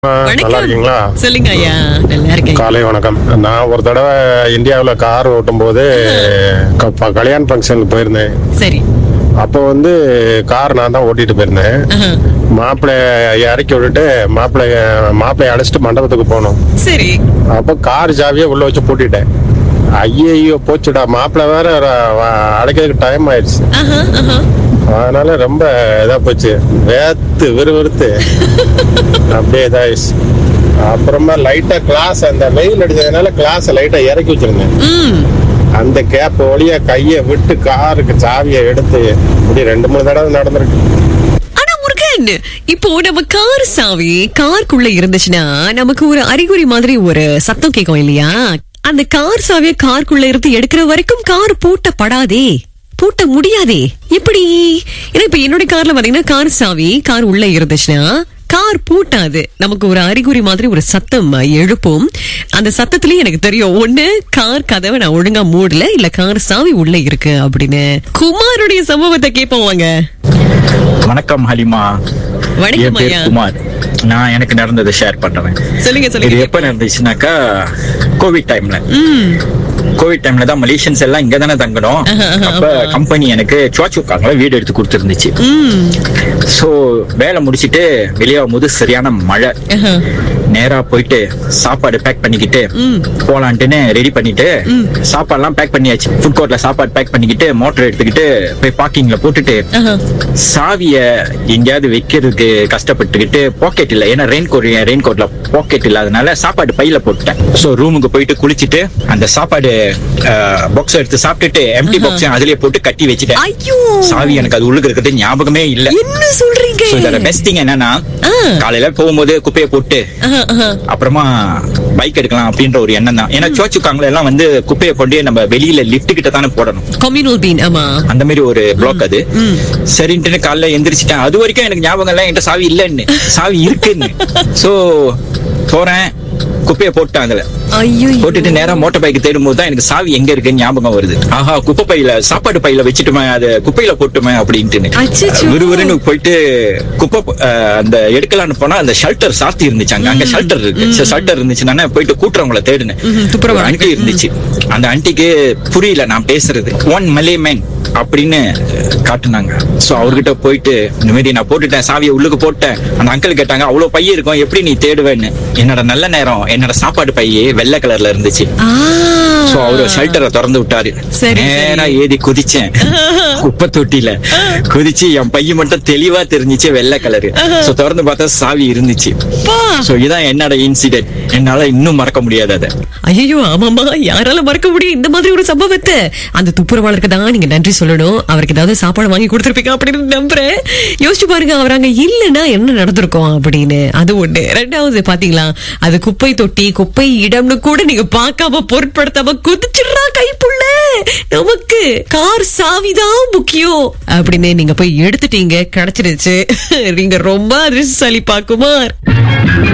நல்லா இருக்கீங்களா சொல்லுங்க ஐயா நல்லா இருக்கேன் காலை வணக்கம் நான் ஒரு தடவை இந்தியாவில் கார் ஓட்டும் போது க- ப- கல்யாண ஃபங்க்ஷனுக்கு போயிருந்தேன் சரி அப்போ வந்து கார் நான் தான் ஓட்டிட்டு போயிருந்தேன் ஆஹா. மாப்பிள்ளை இறக்கி விட்டுட்டு மாப்பிள்ளை மாப்பிள்ளைய அழைச்சிட்டு மண்டபத்துக்கு போனோம் சரி அப்போ கார் சாவியை உள்ள வச்சு பூட்டிட்டேன் ஐயோ போச்சுடா மாப்பிள்ளை வேற ர- வ- அழைக்கிறதுக்கு டைம் ஆயிடுச்சு ஆஹா, ஆஹா. அதனால ரொம்ப இதா போச்சு வேத்து விறுவிறுத்து அப்படியே இதாயிடுச்சு அப்புறமா லைட்டா கிளாஸ் அந்த வெயில் அடிச்சதுனால கிளாஸ் லைட்டா இறக்கி வச்சிருந்தேன் ம் அந்த கேப் வழியா கையை விட்டு காருக்கு சாவியை எடுத்து இப்படி ரெண்டு மூணு தடவை நடந்திருக்கு ஆனா முருகன் இப்போ நம்ம கார் சாவி காருக்குள்ள இருந்துச்சுன்னா நமக்கு ஒரு அறிகுறி மாதிரி ஒரு சத்தம் கேட்கும் இல்லையா அந்த கார் சாவியை காருக்குள்ள இருந்து எடுக்கிற வரைக்கும் கார் பூட்டப்படாதே பூட்ட முடியாதே எப்படி ஏன்னா இப்ப என்னோட கார்ல பாத்தீங்கன்னா கார் சாவி கார் உள்ள இருந்துச்சுன்னா கார் பூட்டாது நமக்கு ஒரு அறிகுறி மாதிரி ஒரு சத்தம் எழுப்பும் அந்த சத்தத்திலயே எனக்கு தெரியும் ஒண்ணு கார் கதவை நான் ஒழுங்கா மூடல இல்ல கார் சாவி உள்ள இருக்கு அப்படின்னு குமாருடைய சம்பவத்தை கேட்போம் வாங்க வணக்கம் ஹலிமா வணக்கம் என் பேர் ஐயா. குமார் நான் எனக்கு நடந்ததை ஷேர் பண்றேன் சொல்லுங்க இது சொல்லுங்க எப்ப நடந்துச்சுனாக்கா கோவிட் டைம்ல ம் கோவிட் டைம்ல தான் மலேசியன்ஸ் எல்லாம் இங்க தானே தங்கணும் ஆஹா, ஆஹா, அப்ப ஆமா. கம்பெனி எனக்கு சுவாச்சுக்காங்கள வீடு எடுத்து கொடுத்துருந்துச்சு ம் சோ வேலை முடிச்சிட்டு வெளியாகும் போது சரியான மழை ஆஹா. நேரா போயிட்டு சாப்பாடு பேக் பண்ணிக்கிட்டு ம். போலான்ட்டுன்னு ரெடி பண்ணிட்டு சாப்பாடுலாம் பேக் பண்ணியாச்சு ஃபுட் கோர்ட்ல சாப்பாடு பேக் பண்ணிக்கிட்டு மோட்டர் எடுத்துக்கிட்டு போய் பார்க்கிங்ல போட்டுட்டு ஆஹா. சாவிய எங்கேயாவது வைக்கிறதுக்கு கஷ்டப்பட்டுக்கிட்டு பாக்கெட் இல்ல ஏன்னா ரெயின் கோட் ரெயின் கோட்ல பாக்கெட் இல்லாதனால சாப்பாடு பையில போட்டுட்டேன் சோ ரூமுக்கு போயிட்டு குளிச்சிட்டு அந்த சாப்பாடு பாக்ஸ் எடுத்து சாப்பிட்டுட்டு எம்டி பாக்ஸ் அதுலயே போட்டு கட்டி வச்சுட்டேன் ஐயோ சாவி எனக்கு அது உள்ளுக்கு இருக்கிறது ஞாபகமே இல்ல என்ன சொல்றீங்க சோ இதோட பெஸ்ட் திங் என்னன்னா ஆ. காலையில போகும்போது குப்பையை போட்டு ஆஹா, ஆஹா. அப்புறமா பைக் எடுக்கலாம் அப்படின்ற ஒரு எண்ணம் தான் ஏன்னா சோச்சுக்காங்கள எல்லாம் வந்து குப்பையை கொண்டு நம்ம வெளியில லிஃப்ட் கிட்ட தானே போடணும் communal bean ஆமா அந்த மாதிரி ஒரு பிளாக் அது சரின்ட்டு காலைல எந்திரிச்சிட்டேன் அது வரைக்கும் எனக்கு ஞாபகம் இல்ல என்கிட்ட சாவி இல்லன்னு சாவி இருக்குன்னு சோ போறேன் குப்பையை போட்டேன் அதுல ஐயோ போட்டுட்டு நேரா மோட்டார் பைக் தேடும் போது தான் எனக்கு சாவி எங்க இருக்குன்னு ஞாபகம் வருது ஆஹா குப்பை பையில சாப்பாடு பையில வச்சுட்டுமே அது குப்பையில போட்டுமே அப்படின்ட்டு அச்சச்சோ. விறுவிறுன்னு போயிட்டு குப்பை ப- அஹ், அந்த எடுக்கலாம்னு போனா அந்த ஷெல்டர் சாத்தி இருந்துச்சு அங்க அங்க ஷெல்டர் இருக்கு ஷெல்டர் இருந்துச்சுன்னா போயிட்டு கூட்டுறவங்கள தேடினேன் ம்ஹும், துப்புரவு ஒரு ஆண்டி இருந்துச்சு அந்த ஆண்டிக்கு புரியல நான் பேசுறது ஒன் மலே மேன் அப்படின்னு காட்டுனாங்க சோ அவர்கிட்ட போயிட்டு இந்த மாதிரி நான் போட்டுட்டேன் சாவியை உள்ளுக்கு போட்டேன் அந்த அங்கிள் கேட்டாங்க அவ்வளவு பைய இருக்கும் எப்படி நீ தேடுவேன்னு என்னோட நல்ல நேரம் என்னோட சாப்பாடு பையே வெள்ளை கலர்ல இருந்துச்சு ஆ. சோ அவரு ஷெல்டரை திறந்து விட்டாரு சரி, நேரா சரி. ஏறி குதிச்சேன் குப்பை தொட்டில குதிச்சு என் பையன் மட்டும் தெளிவா தெரிஞ்சுச்சு வெள்ளை கலரு சோ திறந்து பார்த்தா சாவி இருந்துச்சு பா. சோ இதான் என்னோட இன்சிடென்ட் என்னால இன்னும் மறக்க முடியாது அதை ஐயோ ஆமாமா யாரால மறக்க முடியும் இந்த மாதிரி ஒரு சம்பவத்தை அந்த துப்புரவாளருக்கு தான் நீங்க நன்றி சொல்லணும் அவருக்கு ஏதாவது சாப்பாடு வாங்கி கொடுத்துருப்பீங்க அப்படின்னு நம்புறேன் யோசிச்சு பாருங்க அவர் அங்க இல்லைன்னா என்ன நடந்திருக்கும் அப்படின்னு அது ஒண்ணு ரெண்டாவது பாத்தீங்களா அது குப்பை தொட்டி குப்பை இடம்னு கூட நீங்க பார்க்காம பொருட்படுத்தாம குதிச்சிடுறா கைப்புள்ள நமக்கு கார் சாவிதான் முக்கியம் அப்படின்னு நீங்க போய் எடுத்துட்டீங்க கிடைச்சிருச்சு நீங்க ரொம்ப அதிர்ஷ்டசாலி குமார்